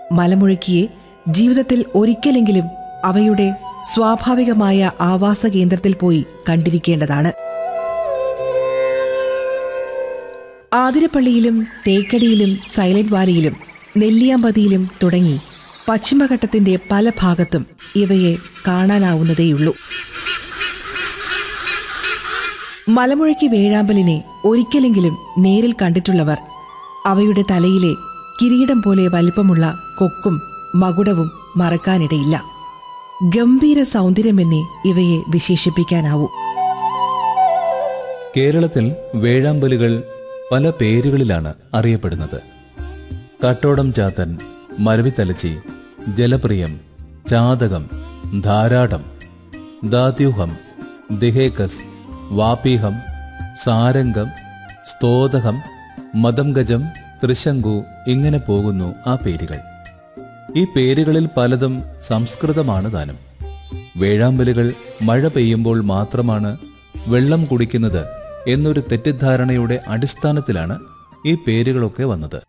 മലമുഴക്കിയെ ജീവിതത്തിൽ ഒരിക്കലെങ്കിലും അവയുടെ സ്വാഭാവികമായ ആവാസ കേന്ദ്രത്തിൽ പോയി കണ്ടിരിക്കേണ്ടതാണ് ആതിരപ്പള്ളിയിലും തേക്കടിയിലും സൈലന്റ് വാലിയിലും നെല്ലിയാമ്പതിയിലും തുടങ്ങി പശ്ചിമഘട്ടത്തിന്റെ പല ഭാഗത്തും ഇവയെ കാണാനാവുന്നതേയുള്ളൂ മലമുഴക്കി വേഴാമ്പലിനെ ഒരിക്കലെങ്കിലും നേരിൽ കണ്ടിട്ടുള്ളവർ അവയുടെ തലയിലെ കിരീടം പോലെ വലിപ്പമുള്ള കൊക്കും മകുടവും മറക്കാനിടയില്ല ഗംഭീര സൗന്ദര്യമെന്നേ ഇവയെ വിശേഷിപ്പിക്കാനാവൂ കേരളത്തിൽ വേഴാമ്പലുകൾ പല പേരുകളിലാണ് അറിയപ്പെടുന്നത് കട്ടോടം ചാത്തൻ മരവിത്തലച്ചി ജലപ്രിയം ചാതകം ധാരാടം ദാത്യൂഹം ദിഹേക്കസ് വാപീഹം സാരംഗം സ്തോതകം മദംഗജം ത്രിശങ്കു ഇങ്ങനെ പോകുന്നു ആ പേരുകൾ ഈ പേരുകളിൽ പലതും സംസ്കൃതമാണ് താനും വേഴാമ്പലുകൾ മഴ പെയ്യുമ്പോൾ മാത്രമാണ് വെള്ളം കുടിക്കുന്നത് എന്നൊരു തെറ്റിദ്ധാരണയുടെ അടിസ്ഥാനത്തിലാണ് ഈ പേരുകളൊക്കെ വന്നത്